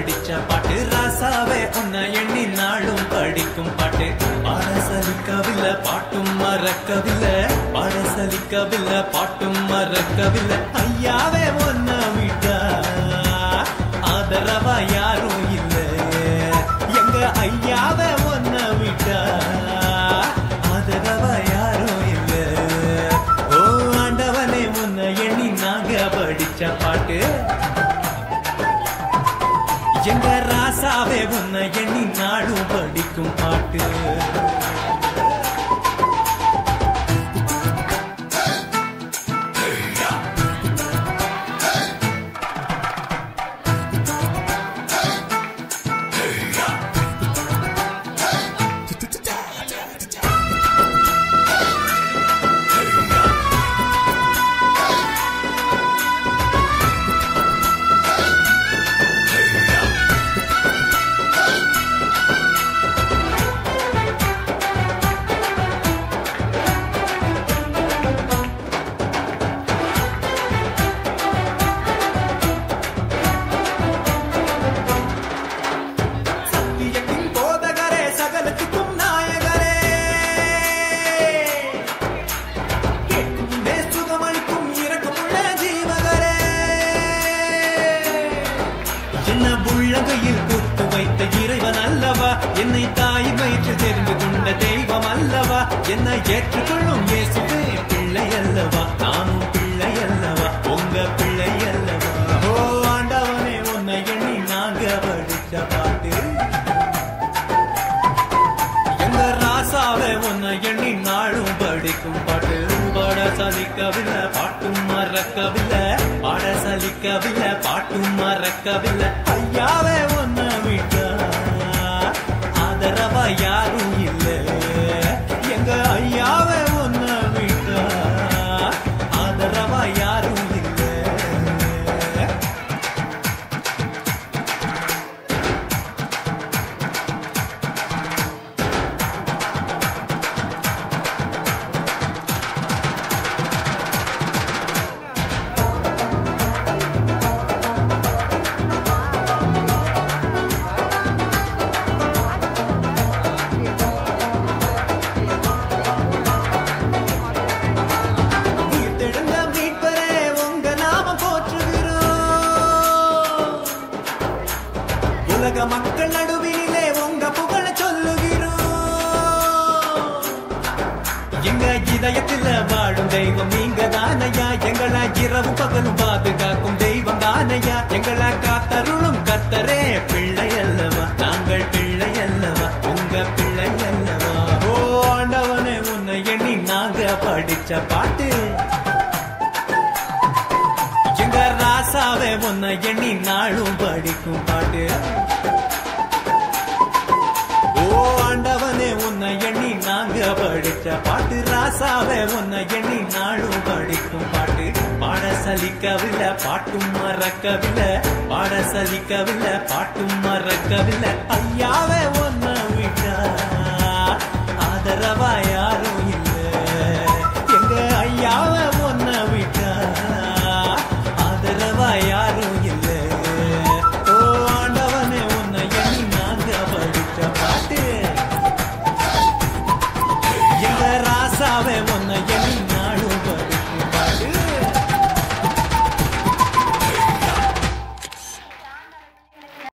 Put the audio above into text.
படிச்ச பாட்டு ராசாவே உன்னை எண்ணி நாளும் படிக்கும் பாட்டு பாடசலிக்கவில்லை பாட்டும் மறக்கவில்லை பாடசலிக்கவில்லை பாட்டும் மறக்கவில்லை ஐயாவே ஒன்ன விட்டா ஆதரவா யாரும் இல்லை எங்க ஐயாவே ஒன்ன விட்டா ஆதரவா யாரும் இல்லை ஓ ஆண்டவனே உன்னை எண்ணி நாங்க படிச்ச பாட்டு எங்க ராசாவே உன்னை எண்ணி நாடும் படிக்கும் பாட்டு சத்தியத்தின் போதகரே சகலத்துக்கும் நாயகரே கேட்குமே சுகமளிக்கும் இரக்கமுள்ள ஜீவகரே என்ன புள்ளகையில் கூத்து வைத்த இறைவன் அல்லவா என்னை தாய் வயிற்று தெரிந்து கொண்ட தெய்வம் அல்லவா என்னை ஏற்றுக்கொள்ளும் இயேசுவே பிள்ளை அல்லவா நானும் பிள்ளை அல்லவா உங்க பிள்ளை அல்லவா ஓ ஆண்டவனே உன்னை எண்ணி நாங்க படிச்ச பாட்டு எங்க ராசாவே உன்னை எண்ணி நாளும் படிக்கும் பாட்டு பாட சலிக்கவில்லை பாட்டும் மறக்கவில்லை பாட சலிக்கவில்லை பாட்டும் மறக்கவில்லை ஐயாவே உன்னை விட்டா ஆதரவா யாரும் இல்லை எங்க ஐயாவே உன்னை விட்டா ஆதரவா யாரும் இல்லை உயிர்த்தெழுந்த மீட்பரே, உங்க நாமம் போற்றுகிறோம். உலக மக்கள் நடுவிலே உங்க புகழ சொல்லுகிறோம் எங்க இதயத்துல வாழும் தெய்வம் நீங்க தானையா எங்களை இரவு பகலும் பாதுகாக்கும் தெய்வம் தானையா எங்களை காத்தருளும் கத்தரே பிள்ளை அல்லவா நாங்கள் பிள்ளை அல்லவா உங்க பிள்ளை அல்லவா ஓ ஆண்டவனே உன்னை எண்ணி நாங்க படிச்ச பாட்டு எங்க ராசாவே உன்னை எண்ணி நாளும் படிக்கும் பாட்டு ஓ ஆண்டவனே உன்னை எண்ணி நாங்க படிச்ச பாட்டு ராசாவே உன்னை எண்ணி நாளும் படிக்கும் பாட்டு பாட சலிக்கவில்லை பாட்டும் மறக்கவில்லை பாட சலிக்கவில்லை பாட்டும் மறக்கவில்லை ஐயாவே உன்னை விட்டா ஆதரவா யாரும் இல்லை எங்க ஐயாவே உன்னை விட்டா ஆதரவா யாரும் இல்லை ஓ ஆண்டவனே உன்னை எண்ணி நாங்க படிச்ச பாட்டு எங்க ராசாவே உன்னை எண்ணி